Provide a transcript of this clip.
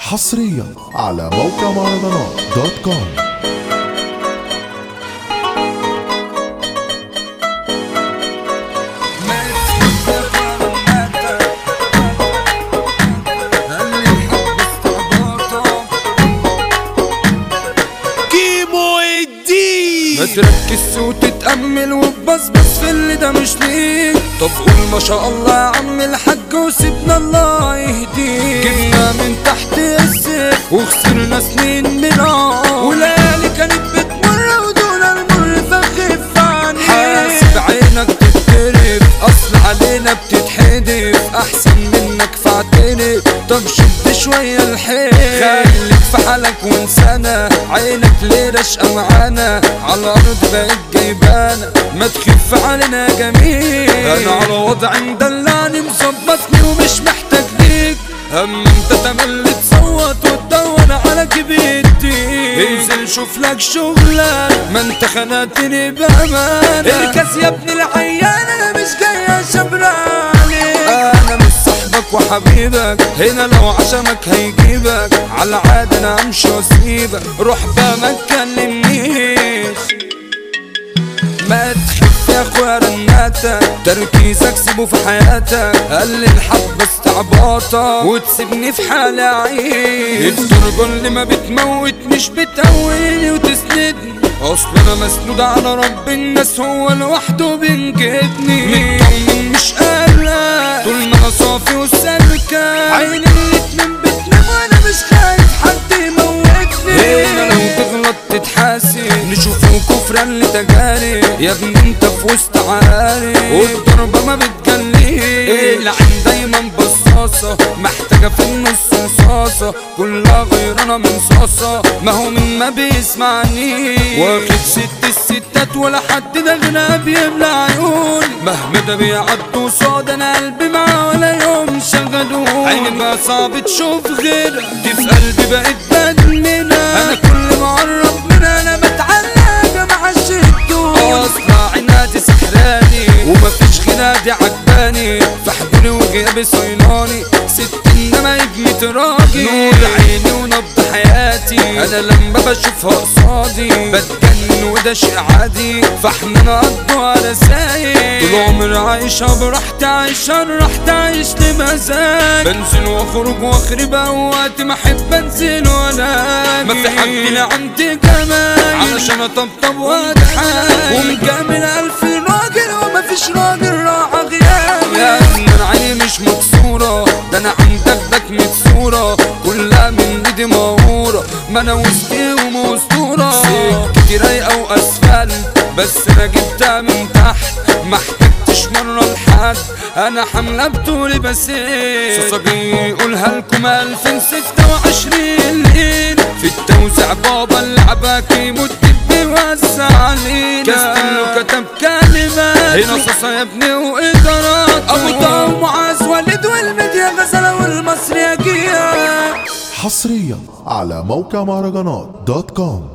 حصريا على موقع مهرجانات دوت كوم كيمو الدين ما تركز وتتأمل وتبصبص في اللي ده مش ليك طب قول ما شاء الله يا عم الحاج وسيبنا الله يهديك جبنا من تحت السيف وخسرنا سنين من عار وليالي كانت بتمر ودون المر فخف عني حاسب عينك تتكرف اصل علينا بتتحدف احسن منك فاعترف طب شد شوية الحيل خليك في حالك وانسانا عينك ليه رشقة معانا على الارض بقت جايبانا ما تخف علينا يا جميل انا على وضعي مدلعني مظبطني ومش محتاج ليك اما انت تملي تصوت وتدور على كبيرتي انزل شوف لك شغلة ما انت خنقتني بأمانة الكاس يا ابن العيان انا مش جاي شبراني انا مش صاحبك وحبيبك هنا لو عشمك هيجيبك على عادة انا امشي واسيبك روح بقى ما تكلمنيش ما تخف يا اخويا رناتك تركيزك سيبه في حياتك قلل حب استعباطك وتسيبني في حالي اعيش الدرجة اللي ما بتموت مش بتقويني وتسندني اصل انا مسنود على رب الناس هو لوحده بينجدني مطمن مش قلق طول ما انا صافي وسالكة عيني الاتنين بتنام وانا مش خايف حد يموتني هنا لو تغلط تتحاسب نشوفه كفرا لتجارب يا ابني انت في وسط عارف والضربة ما بتجليش العين دايما بصاصة محتاجة في النص رصاصة كلها غيرانة من صاصة ما هو من ما بيسمعني واخد ست الستات ولا حد ده غنى بيملى عيوني مهما ده بيعدوا صاد انا قلبي معاه ولا يوم شغلوني عيني بقى صعب تشوف غيرها دي في قلبي بقت بدمنها انا كل ما اقرب منها انا بتعلق مع الشدود اصلا عنادي سحراني ومفيش غيرها دي عجباني في حضوري وغيابي صيناني ست انما ابني راجل نور عيني ونبض حياتي انا لما بشوفها قصادي بتجنن وده شيء عادي فاحنا نقضوا على سايق طول عمري عايشة براحتي عايشة راحتي عايش لمزاج بنزل واخرج واخرب اوقات ما احب انزل ولا ما في حد لا عندي جمال علشان اطبطب واضحك ومجامل الف راجل وما فيش راجل راحة غيابي يا ابن عيني مش مكسورة ده انا عندك دك صورة كلها من ايدي مهورة ما انا وسطي ومستورة سكتي رايقة واسفلت بس انا جبتها من تحت ما احتجتش مرة لحد انا حاملة بطولي بس صاصاجي يقولها لكم 2026 لين في التوزيع بابا اللعبة كيمو الدب بيوزع علينا كاستلو كتب كلمات هنا صاصا يا ابني وادارات ابو طه ومعاذ وليد والميديا غزالة والمصري يا جيا حصريا على موقع مهرجانات دوت كوم